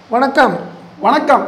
வணக்கம் வணக்கம்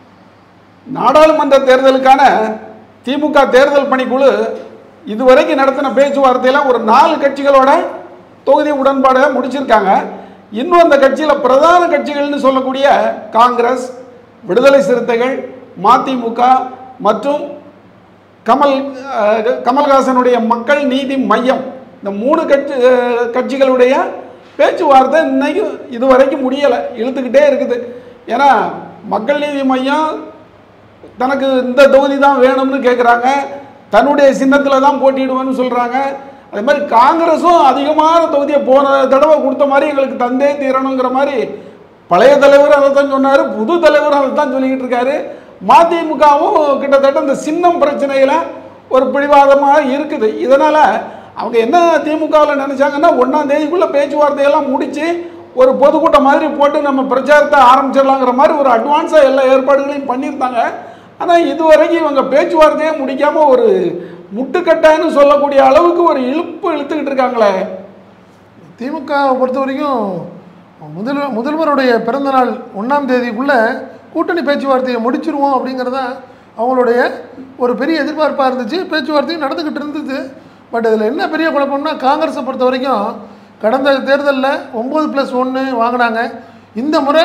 நாடாளுமன்ற தேர்தலுக்கான திமுக தேர்தல் பணிக்குழு இதுவரைக்கும் நடத்தின பேச்சுவார்த்தையில் ஒரு நாலு கட்சிகளோட தொகுதி உடன்பாடை முடிச்சிருக்காங்க இன்னும் அந்த கட்சியில் பிரதான கட்சிகள்னு சொல்லக்கூடிய காங்கிரஸ் விடுதலை சிறுத்தைகள் மதிமுக மற்றும் கமல் அஹ், கமல்ஹாசனுடைய மக்கள் நீதி மையம் இந்த மூணு கட்சி அஹ், கட்சிகளுடைய பேச்சுவார்த்தை இன்னைக்கு இதுவரைக்கும் முடியலை இழுத்துக்கிட்டே இருக்குது ஏன்னா மக்கள் நீதி மையம் தனக்கு இந்த தொகுதி தான் வேணும்னு கேட்குறாங்க தன்னுடைய சின்னத்தில் தான் போட்டியிடுவேன்னு சொல்கிறாங்க அதே மாதிரி காங்கிரஸும் அதிகமான தொகுதியை போன தடவை கொடுத்த மாதிரி எங்களுக்கு தந்தே தீரணுங்கிற மாதிரி பழைய தலைவர் அதை தான் சொன்னார் புது தலைவர் அதை தான் சொல்லிக்கிட்டு இருக்காரு மதிமுகவும் கிட்டத்தட்ட இந்த சின்னம் பிரச்சனையில் ஒரு பிடிவாதமாக இருக்குது இதனால் அவங்க என்ன திமுகவில் நினச்சாங்கன்னா ஒன்றாம் தேதிக்குள்ளே பேச்சுவார்த்தையெல்லாம் முடித்து ஒரு பொதுக்கூட்டம் மாதிரி போட்டு நம்ம பிரச்சாரத்தை ஆரம்பிச்சிடலாங்கிற மாதிரி ஒரு அட்வான்ஸாக எல்லா ஏற்பாடுகளையும் பண்ணியிருந்தாங்க ஆனால் இதுவரைக்கும் இவங்க பேச்சுவார்த்தையே முடிக்காமல் ஒரு முட்டுக்கட்டைன்னு சொல்லக்கூடிய அளவுக்கு ஒரு இழுப்பு இழுத்துக்கிட்டு இருக்காங்களே திமுகவை பொறுத்த வரைக்கும் முதல் முதல்வருடைய பிறந்தநாள் ஒன்றாம் தேதிக்குள்ளே கூட்டணி பேச்சுவார்த்தையை முடிச்சிருவோம் அப்படிங்கிறதா அவங்களுடைய ஒரு பெரிய எதிர்பார்ப்பாக இருந்துச்சு பேச்சுவார்த்தையும் நடந்துக்கிட்டு இருந்தது பட் இதில் என்ன பெரிய குழப்பம்னா காங்கிரஸை பொறுத்த வரைக்கும் கடந்த தேர்தலில் ஒம்பது ப்ளஸ் ஒன்று வாங்கினாங்க இந்த முறை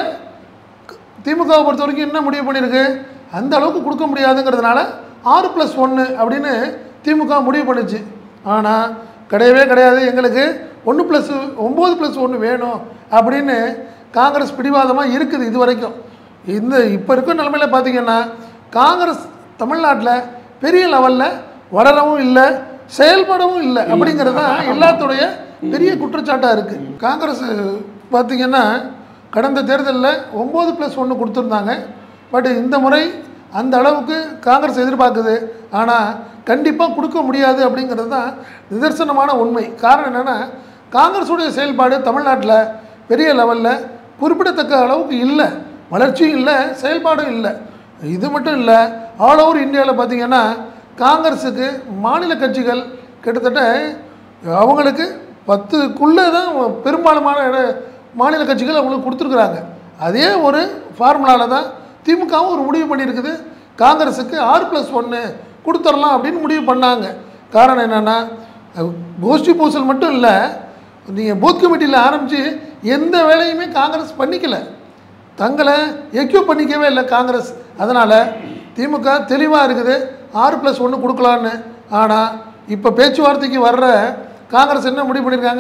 திமுகவை பொறுத்த வரைக்கும் என்ன முடிவு பண்ணியிருக்கு அந்த அளவுக்கு கொடுக்க முடியாதுங்கிறதுனால ஆறு ப்ளஸ் ஒன்று அப்படின்னு திமுக முடிவு பண்ணுச்சு ஆனால் கிடையவே கிடையாது எங்களுக்கு ஒன்று ப்ளஸ் ஒம்பது ப்ளஸ் ஒன்று வேணும் அப்படின்னு காங்கிரஸ் பிடிவாதமாக இருக்குது இது வரைக்கும் இந்த இப்போ இருக்க நிலமையில பார்த்தீங்கன்னா காங்கிரஸ் தமிழ்நாட்டில் பெரிய லெவலில் வளரவும் இல்லை செயல்படவும் இல்லை அப்படிங்கிறது தான் எல்லாத்துடைய பெரிய குற்றச்சாட்டாக இருக்குது காங்கிரஸ் பார்த்தீங்கன்னா கடந்த தேர்தலில் ஒம்பது ப்ளஸ் ஒன்று கொடுத்துருந்தாங்க பட் இந்த முறை அந்த அளவுக்கு காங்கிரஸ் எதிர்பார்க்குது ஆனால் கண்டிப்பாக கொடுக்க முடியாது அப்படிங்கிறது தான் நிதர்சனமான உண்மை காரணம் என்னென்னா காங்கிரஸுடைய செயல்பாடு தமிழ்நாட்டில் பெரிய லெவலில் குறிப்பிடத்தக்க அளவுக்கு இல்லை வளர்ச்சியும் இல்லை செயல்பாடும் இல்லை இது மட்டும் இல்லை ஆல் ஓவர் இந்தியாவில் பார்த்தீங்கன்னா காங்கிரஸுக்கு மாநில கட்சிகள் கிட்டத்தட்ட அவங்களுக்கு பத்துக்குள்ளே தான் பெரும்பாலுமான இட- மாநில கட்சிகள் அவங்களுக்கு கொடுத்துருக்குறாங்க அதே ஒரு ஃபார்முலாவில் தான் திமுகவும் ஒரு முடிவு பண்ணியிருக்குது காங்கிரஸுக்கு ஆறு ப்ளஸ் ஒன்று கொடுத்துடலாம் அப்படின்னு முடிவு பண்ணாங்க காரணம் என்னென்னா கோஷ்டி பூசல் மட்டும் இல்லை நீங்கள் பூத் கமிட்டியில் ஆரம்பித்து எந்த வேலையுமே காங்கிரஸ் பண்ணிக்கல தங்களை எக்யூப் பண்ணிக்கவே இல்லை காங்கிரஸ் அதனால் திமுக தெளிவாக இருக்குது ஆறு ப்ளஸ் ஒன்று கொடுக்கலான்னு ஆனால் இப்போ பேச்சுவார்த்தைக்கு வர்ற காங்கிரஸ் என்ன முடிவு பண்ணியிருக்காங்க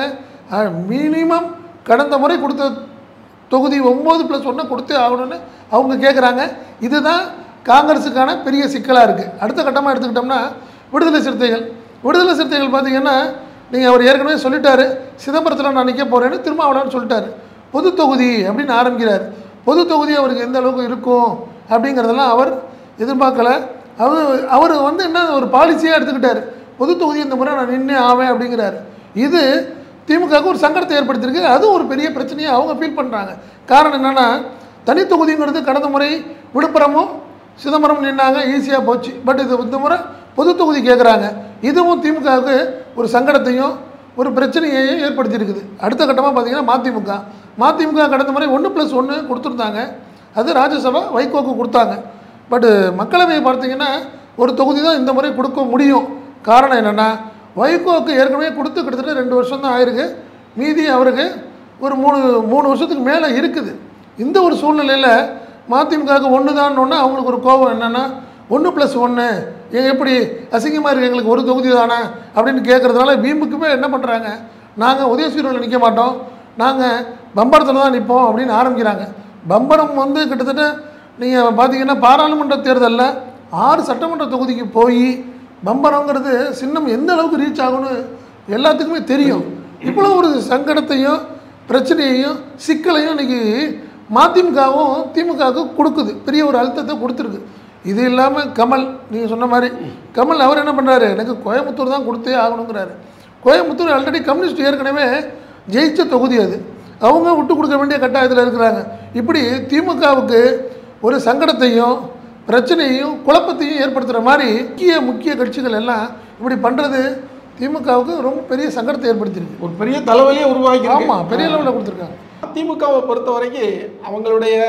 மினிமம் கடந்த முறை கொடுத்த தொகுதி ஒம்பது ப்ளஸ் ஒன்று கொடுத்தே ஆகணும்னு அவங்க கேட்குறாங்க இதுதான் காங்கிரஸுக்கான பெரிய சிக்கலாக இருக்குது அடுத்த கட்டமாக எடுத்துக்கிட்டோம்னா விடுதலை சிறுத்தைகள் விடுதலை சிறுத்தைகள் பார்த்தீங்கன்னா நீங்கள் அவர் ஏற்கனவே சொல்லிட்டாரு சிதம்பரத்தில் நான் நிற்க போகிறேன்னு திருமாவளவன் சொல்லிட்டாரு பொது தொகுதி அப்படின்னு ஆரம்பிக்கிறார் பொது தொகுதி அவருக்கு எந்த அளவுக்கு இருக்கும் அப்படிங்கிறதெல்லாம் அவர் எதிர்பார்க்கல அவர் அவர் வந்து என்ன ஒரு பாலிசியாக எடுத்துக்கிட்டார் பொது தொகுதி இந்த முறை நான் நின்னே ஆவேன் அப்படிங்கிறாரு இது திமுகவுக்கு ஒரு சங்கடத்தை ஏற்படுத்தியிருக்கு அதுவும் ஒரு பெரிய பிரச்சனையாக அவங்க ஃபீல் பண்ணுறாங்க காரணம் என்னென்னா தனி தொகுதிங்கிறது கடந்த முறை விழுப்புரமும் சிதம்பரம் நின்னாங்க ஈஸியாக போச்சு பட் இது இந்த முறை பொது தொகுதி கேட்குறாங்க இதுவும் திமுகவுக்கு ஒரு சங்கடத்தையும் ஒரு பிரச்சனையையும் ஏற்படுத்தியிருக்குது அடுத்த கட்டமாக பார்த்தீங்கன்னா மதிமுக மதிமுக கடந்த முறை ஒன்று ப்ளஸ் ஒன்று கொடுத்துருந்தாங்க அது ராஜ்யசபா வைகோக்கு கொடுத்தாங்க பட்டு மக்களவை பார்த்தீங்கன்னா ஒரு தொகுதி தான் இந்த முறை கொடுக்க முடியும் காரணம் என்னென்னா வைகோவுக்கு ஏற்கனவே கொடுத்து கிட்டத்தட்ட ரெண்டு வருஷம் தான் ஆயிருக்கு மீதி அவருக்கு ஒரு மூணு மூணு வருஷத்துக்கு மேலே இருக்குது இந்த ஒரு சூழ்நிலையில் மதிமுகவுக்கு ஒன்று தான் ஒன்று அவங்களுக்கு ஒரு கோபம் என்னென்னா ஒன்று ப்ளஸ் ஒன்று எப்படி அசிங்கமாக இருக்குது எங்களுக்கு ஒரு தொகுதி தானே அப்படின்னு கேட்குறதுனால பீமுக்குமே என்ன பண்ணுறாங்க நாங்கள் உதயசூரியனில் நிற்க மாட்டோம் நாங்கள் பம்பரத்தில் தான் நிற்போம் அப்படின்னு ஆரம்பிக்கிறாங்க பம்பரம் வந்து கிட்டத்தட்ட நீங்கள் பார்த்தீங்கன்னா பாராளுமன்ற தேர்தலில் ஆறு சட்டமன்ற தொகுதிக்கு போய் பம்பரங்கிறது சின்னம் எந்த அளவுக்கு ரீச் ஆகும்னு எல்லாத்துக்குமே தெரியும் இவ்வளோ ஒரு சங்கடத்தையும் பிரச்சனையையும் சிக்கலையும் இன்னைக்கு மதிமுகவும் திமுகவுக்கு கொடுக்குது பெரிய ஒரு அழுத்தத்தை கொடுத்துருக்கு இது இல்லாமல் கமல் நீங்கள் சொன்ன மாதிரி கமல் அவர் என்ன பண்ணுறாரு எனக்கு கோயம்புத்தூர் தான் கொடுத்தே ஆகணுங்கிறாரு கோயம்புத்தூர் ஆல்ரெடி கம்யூனிஸ்ட் ஏற்கனவே ஜெயிச்ச தொகுதி அது அவங்க விட்டு கொடுக்க வேண்டிய கட்டாயத்தில் இருக்கிறாங்க இப்படி திமுகவுக்கு ஒரு சங்கடத்தையும் பிரச்சனையையும் குழப்பத்தையும் ஏற்படுத்துகிற மாதிரி முக்கிய முக்கிய கட்சிகள் எல்லாம் இப்படி பண்ணுறது திமுகவுக்கு ரொம்ப பெரிய சங்கடத்தை ஏற்படுத்தியிருக்கு ஒரு பெரிய தலைவலியை உருவாக்கி ஆமாம் பெரிய லெவலில் கொடுத்துருக்காங்க திமுகவை பொறுத்த வரைக்கும் அவங்களுடைய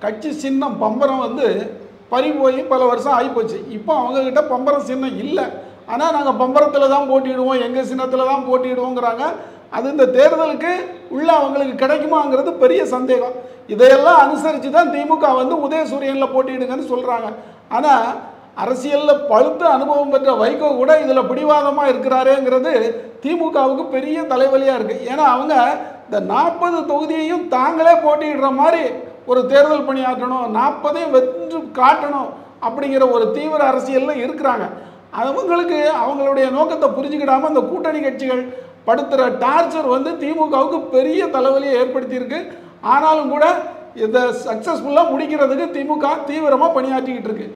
கட்சி சின்னம் பம்பரம் வந்து பறி போய் பல வருஷம் ஆகிப்போச்சு இப்போ அவங்கக்கிட்ட பம்பரம் சின்னம் இல்லை ஆனால் நாங்கள் பம்பரத்தில் தான் போட்டியிடுவோம் எங்கள் சின்னத்தில் தான் போட்டியிடுவோங்கிறாங்க அது இந்த தேர்தலுக்கு உள்ள அவங்களுக்கு கிடைக்குமாங்கிறது பெரிய சந்தேகம் இதையெல்லாம் அனுசரித்து தான் திமுக வந்து உதயசூரியனில் போட்டியிடுங்கன்னு சொல்கிறாங்க ஆனால் அரசியலில் பழுத்த அனுபவம் பெற்ற வைகோ கூட இதில் பிடிவாதமாக இருக்கிறாரேங்கிறது திமுகவுக்கு பெரிய தலைவலியாக இருக்குது ஏன்னா அவங்க இந்த நாற்பது தொகுதியையும் தாங்களே போட்டியிடுற மாதிரி ஒரு தேர்தல் பணியாற்றணும் நாற்பதையும் வென்று காட்டணும் அப்படிங்கிற ஒரு தீவிர அரசியலில் இருக்கிறாங்க அவங்களுக்கு அவங்களுடைய நோக்கத்தை புரிஞ்சுக்கிடாமல் அந்த கூட்டணி கட்சிகள் படுத்துகிற டார்ச்சர் வந்து திமுகவுக்கு பெரிய தலைவலியை ஏற்படுத்தியிருக்கு ஆனாலும் கூட இதை சக்ஸஸ்ஃபுல்லாக முடிக்கிறதுக்கு திமுக தீவிரமாக பணியாற்றிக்கிட்டு இருக்கு